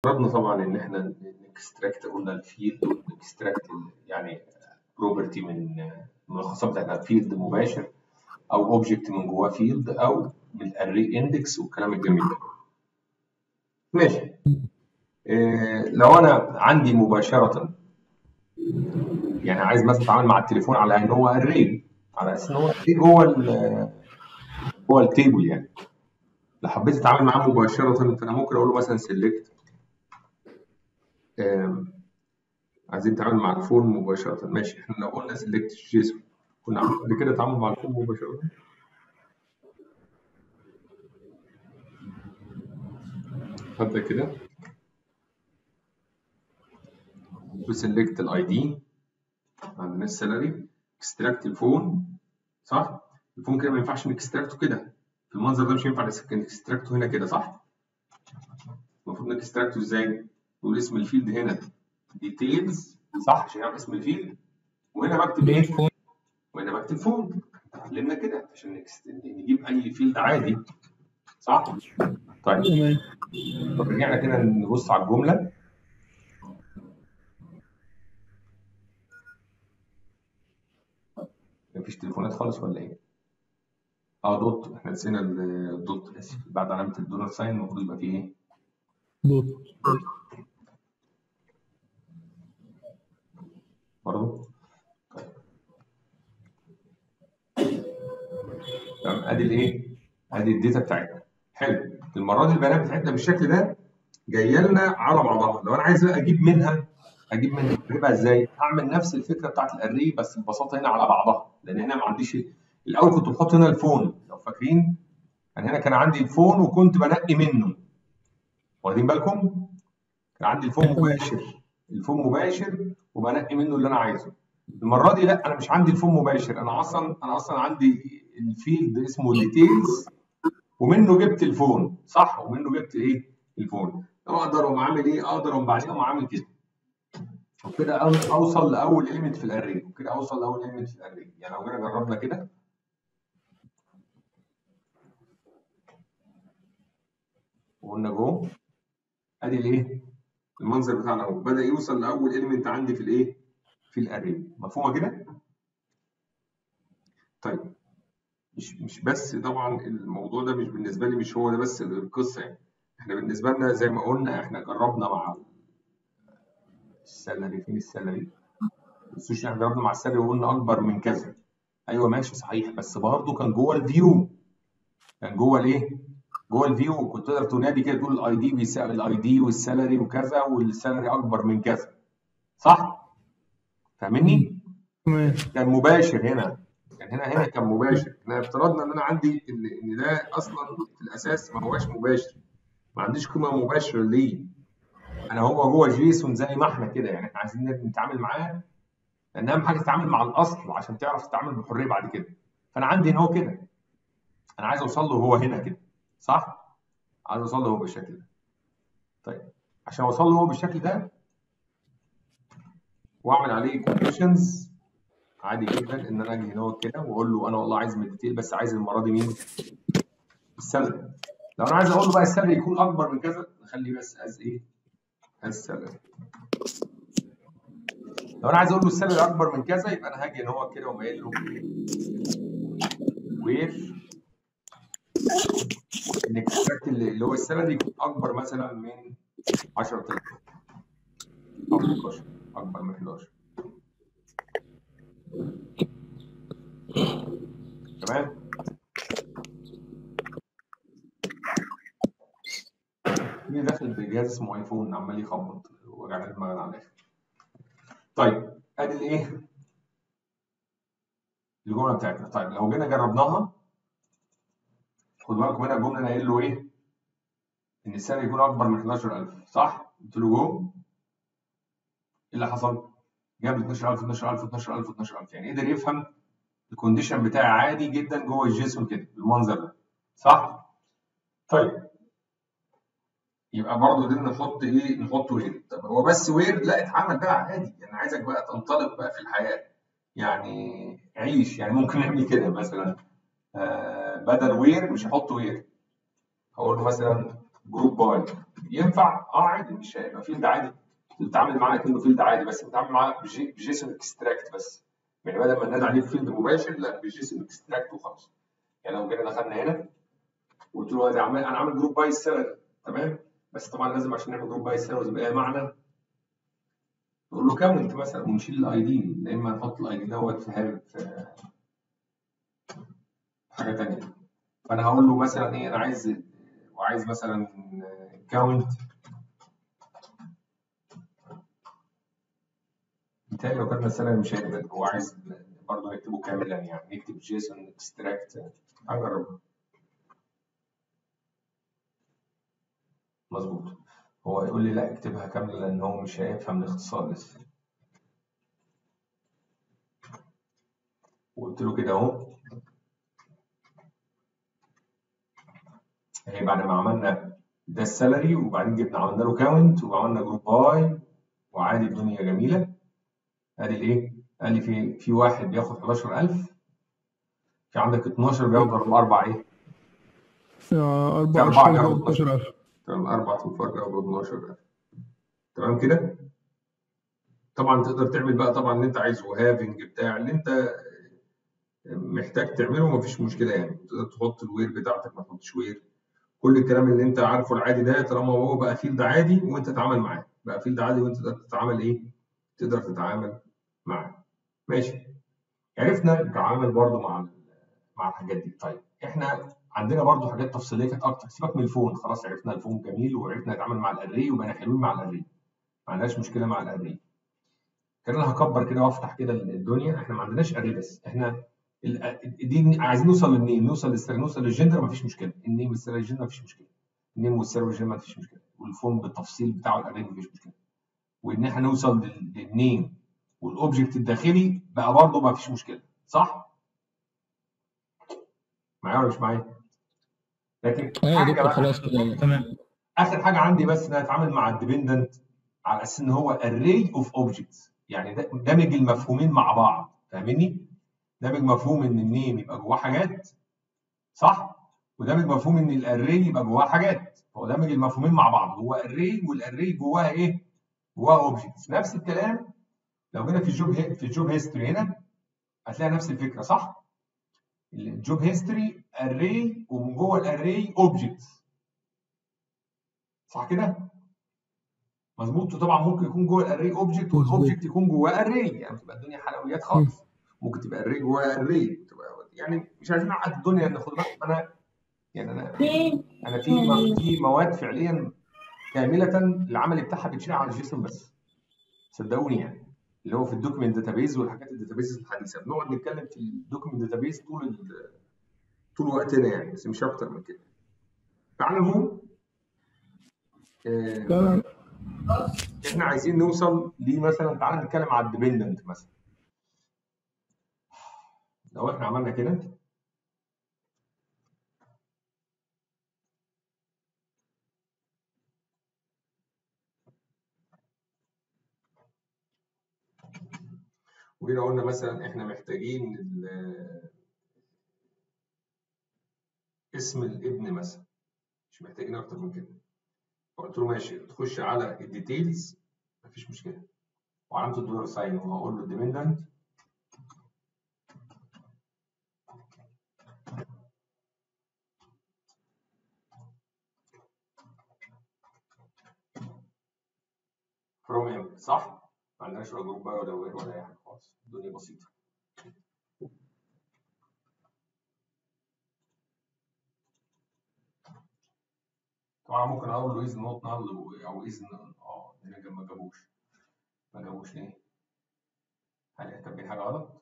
جربنا طبعا ان احنا نكستراكت قلنا الفيلد ونكستراكت يعني بروبرتي من الملخصات بتاعتنا فيلد مباشر او اوبجكت من جواه فيلد او من الاري اندكس والكلام الجميل ده ماشي إيه لو انا عندي مباشره يعني عايز مثلا اتعامل مع التليفون على ان هو اري على اساس ان هو اري جوه ال جوه التيبل يعني لو حبيت اتعامل معاه مباشره فانا ممكن اقول له مثلا سيلكت عايزين نتعامل مع الفون مباشره ماشي احنا لو قلنا سيلكت جيسون كنا عملنا قبل كده تعامل مع الفون مباشره هبدا كده وسيلكت الاي دي عندنا السالري اكستراكت الفون صح الفون كده ما ينفعش نكستراكته كده في المنظر ده مش هينفع نكستراكته هنا كده صح المفروض نكستراكته ازاي نقول اسم الفيلد هنا ديتيلز صح عشان يعرف اسم الفيلد وهنا بكتب ايه وهنا بكتب فون اتعلمنا كده عشان نكست... نجيب اي فيلد عادي صح طيب تمام طب رجعنا كده نبص على الجمله مفيش تليفونات خالص ولا ايه؟ اه دوت احنا نسينا الدوت اسف بعد علامه الدولار ساين المفروض يبقى فيه ايه؟ دوت برضه طيب تمام ادي الايه؟ ادي الداتا بتاعتنا حلو المره دي البيانات بتاعتنا بالشكل ده جايه لنا على بعضها لو انا عايز بقى اجيب منها اجيب منها اجيبها ازاي؟ هعمل نفس الفكره بتاعت الاري بس ببساطه هنا على بعضها لان هنا ما عنديش الاول كنت بحط هنا الفون لو فاكرين يعني هنا كان عندي الفون وكنت بنقي منه واخدين بالكم؟ كان عندي الفون مباشر الفون مباشر وبنقي منه اللي انا عايزه المره دي لا انا مش عندي الفون مباشر انا اصلا انا اصلا عندي الفيلد اسمه ديتيلز ومنه جبت الفون صح ومنه جبت ايه الفون اقدر اقوم عامل ايه اقدر اقوم بعدين اقوم عامل كده وكده أو- اوصل لاول ايلمنت في الاري وكده اوصل لاول ايلمنت في الاري يعني لو جينا جربنا كده وقلنا جو ادي الايه المنظر بتاعنا اهو بدا يوصل لاول ايلمنت عندي في الايه في الاري مفهومه كده طيب مش مش بس طبعا الموضوع ده مش بالنسبه لي مش هو ده بس القصه يعني احنا بالنسبه لنا زي ما قلنا احنا جربنا مع السالري فين السالري بصوش احنا جربنا مع السالري وقلنا اكبر من كذا ايوه ماشي صحيح بس برضه كان جوه الفيو كان جوه الايه جوه الفيو كنت تقدر تنادي كده تقول الاي دي بيساوي الاي دي والسالري وكذا والسالري اكبر من كذا صح فاهمني تمام كان مباشر هنا يعني هنا هنا كان مباشر احنا افترضنا ان انا عندي ان ان ده اصلا في الاساس ما هواش مباشر ما عنديش قيمه مباشره ليه انا هو جوه جيسون زي ما احنا كده يعني احنا عايزين نتعامل معاه لان اهم حاجه تتعامل مع الاصل عشان تعرف تتعامل بحريه بعد كده فانا عندي ان هو كده انا عايز اوصل له هو هنا كده صح عايز اوصل له هو بالشكل ده طيب عشان اوصل له هو بالشكل ده واعمل عليه كونديشنز عادي جدا ان انا اجي هنا كده واقول له انا والله عايز من الديتيل بس عايز المره دي مين السالري لو انا عايز اقول له بقى السالري يكون اكبر من كذا نخليه بس از ايه از سالري لو انا عايز اقول له السالري اكبر من كذا يبقى انا هاجي ان هو كده واقوم قايل له وير الاكستراكت اللي هو السالري يكون اكبر مثلا من 10000 او 11 اكبر من 11 تمام في داخل بجهاز اسمه ايفون عمال يخبط وجع دماغنا على الاخر طيب ادي الايه الجمله بتاعتنا طيب لو جينا جربناها خد بالكم هنا الجمله انا قايل له ايه ان السعر يكون اكبر من 11000 صح قلت له جو ايه اللي حصل جاب لي 12000 12000 12000 12000 يعني قدر يفهم الكونديشن بتاعي عادي جدا جوه الجيسون كده بالمنظر ده صح طيب يبقى برضه دي نحط ايه نحط وير طب هو بس وير لا اتعمل بقى عادي يعني عايزك بقى تنطلق بقى في الحياه يعني عيش يعني ممكن نعمل كده مثلا آه بدل وير مش هحط وير هقول له مثلا جروب باي ينفع اه عادي مش هيبقى فيلد عادي تتعامل معاه كأنه فيلد عادي بس بتتعامل معاه بجي- بجيسون اكستراكت بس يعني بدل ما ننادي عليه بفيلد مباشر لا بجيسون اكستراكت وخلاص يعني لو جينا دخلنا هنا وقلت له ادي عمال انا عامل جروب باي السالري تمام بس طبعا لازم عشان نعمل جروب باي السالري يبقى لها معنى نقول له كاونت مثلا ونشيل الاي دي يا اما نحط الاي دي دوت في هاب- في حاجه ثانيه فانا هقول له مثلا ايه انا عايز وعايز مثلا كاونت بالتالي لو كتبنا السنه مش هيقبل هو عايز برضه نكتبه كاملا يعني نكتب جيسون اكستراكت هنجرب مظبوط هو يقول لي لا اكتبها كامله لان هو مش هيفهم الاختصار لسه وقلت له كده اهو اهي بعد ما عملنا ده السالري وبعدين جبنا عملنا له كاونت وعملنا جروب باي وعادي الدنيا جميله ادي الايه؟ قال لي في في واحد بياخد 11000 في عندك 12 بياخد اربع ايه؟ آه، في أربعة اربعه أشهر بياخدوا 12 12000 تمام اربع تنفار بياخدوا 12000 تمام كده؟ طبعا تقدر تعمل بقى طبعا اللي انت عايزه هافنج بتاع اللي انت محتاج تعمله مفيش مشكله يعني تقدر تحط الوير بتاعتك ما تحطش وير كل الكلام اللي انت عارفه العادي ده طالما هو بقى فيلد عادي وانت تتعامل معاه بقى فيلد عادي وانت تقدر تتعامل ايه تقدر تتعامل معاه ماشي عرفنا نتعامل برضو مع ال- مع الحاجات دي طيب احنا عندنا برضو حاجات تفصيليه كانت اكتر سيبك من الفون خلاص عرفنا الفون جميل وعرفنا نتعامل مع الاري وبقينا حلوين مع الاري ما عندناش مشكله مع الاري كان انا هكبر كده وافتح كده الدنيا احنا ما عندناش اري بس احنا ال- دي عايزين نوصل للنيم نوصل للسر نوصل للجندر مفيش مشكله النيم والسر الجندر مفيش مشكله النيم والسر والجندر مفيش مشكله والفون بالتفصيل بتاعه الاري مفيش مشكله وان احنا نوصل لل- للنيم والاوبجكت الداخلي بقى برضه مفيش مشكله صح؟ معايا ولا مش معايا؟ لكن أيوة يا حاجه دكتور بقى خلاص كده تمام اخر حاجه عندي بس ان انا اتعامل مع الديبندنت على اساس ان هو array اوف اوبجكتس يعني ده- دمج المفهومين مع بعض فاهمني؟ دمج مفهوم ان النيم يبقى جواه حاجات صح؟ ودمج مفهوم ان الاري يبقى جواه حاجات هو دمج المفهومين مع بعض هو اري والاري جواها ايه؟ جواها اوبجكتس نفس الكلام لو جينا في الجوب في الجوب هيستوري هنا هتلاقي نفس الفكره صح؟ الجوب هيستوري اري ومن جوه الاري اوبجكتس صح كده؟ مظبوط وطبعا ممكن يكون جوه الاري اوبجكت والاوبجكت يكون جواه اري يعني تبقى الدنيا حلويات خالص ممكن تبقى اري جواه اري تبقى يعني مش عايزين نعقد الدنيا ان خد بالك انا يعني انا انا في م- في مواد فعليا كامله العمل بتاعها بيتشرح على الجيسون بس صدقوني يعني اللي هو في الدوكيمنت داتابيز والحاجات الداتابيز الحديثه بنقعد نتكلم في الدوكيمنت داتابيز طول ال- طول وقتنا يعني بس مش اكتر من كده فعلى العموم آه، لا لا احنا عايزين نوصل لمثلا تعالى نتكلم على الديبندنت مثلا لو احنا عملنا كده وهنا قلنا مثلا احنا محتاجين ال- اسم الابن مثلا مش محتاجين اكتر من كده فقلت له ماشي تخش على الديتيلز مفيش مشكله وعلامه الدولار ساين وهقول له ديبندنت فروم ام صح؟ ما عندناش ولا جروب بقى ولا وير ولا اي حاجه خالص الدنيا بسيطه طبعا ممكن اقول له از نوت نال او از اه هنا ما جابوش ما جابوش ليه؟ هل احنا كاتبين حاجه غلط؟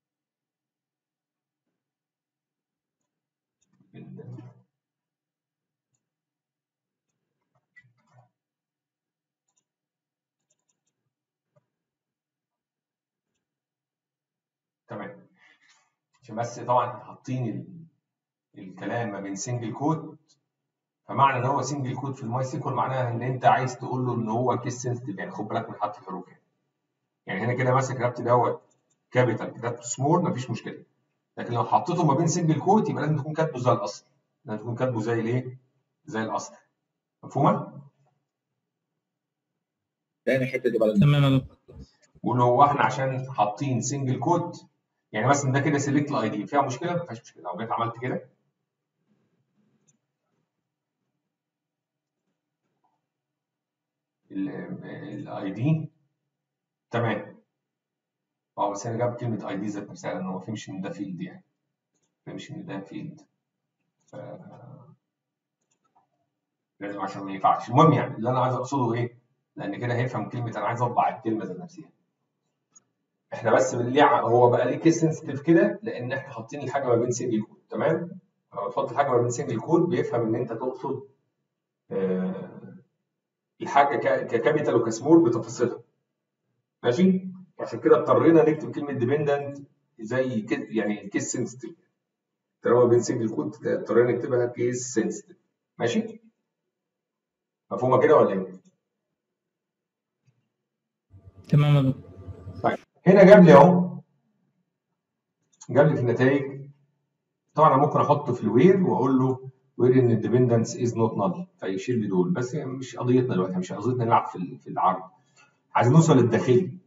تمام عشان بس طبعا احنا حاطين ال- الكلام ما بين سنجل كود فمعنى ان هو سنجل كود في الماي سيكوال معناها ان انت عايز تقول له ان هو كيس سنسيتيف يعني خد بالك من حرف الحروف يعني يعني هنا كده مثلا كتبت دوت كابيتال كتبت سمول مفيش مشكله لكن لو حطيته ما بين سنجل كود يبقى لازم تكون كاتبه زي الاصل لازم تكون كاتبه زي الايه؟ زي الاصل مفهومه؟ تاني الحته دي بعد تمام يا دكتور ولو هو احنا عشان حاطين سنجل كود يعني مثلا ده كده سيلكت الاي دي فيها مشكله ما فيهاش مشكله لو جيت عملت كده الاي دي تمام اه بس انا جاب كلمه اي دي ذات نفسها لان هو ما فهمش ان ده فيلد يعني ما فهمش ان ده فيلد ف لازم عشان ما ينفعش المهم يعني اللي انا عايز اقصده ايه؟ لان كده هيفهم كلمه انا عايز اطبع الكلمه ذات نفسها احنا بس ليه ع- هو بقى ليه كيس سنسيتيف كده لان احنا حاطين الحاجه ما بين سنجل كود تمام لما تحط الحاجه ما بين سنجل كود بيفهم ان انت تقصد آه، الحاجه ك- ككابيتال وكسمول بتفاصيلها ماشي عشان كده اضطرينا نكتب كلمه ديبندنت زي كده يعني كيس سنسيتيف طالما بين سنجل كود اضطرينا نكتبها كيس سنسيتيف ماشي مفهومه كده ولا ايه؟ تمام يا دكتور طيب هنا جاب لي اهو جاب لي في النتائج طبعا انا ممكن احطه في الوير واقول له وير ان الديبندنس از نوت نال فيشيل لي دول بس مش قضيتنا دلوقتي مش قضيتنا نلعب في ال- في العرض عايزين نوصل للداخلي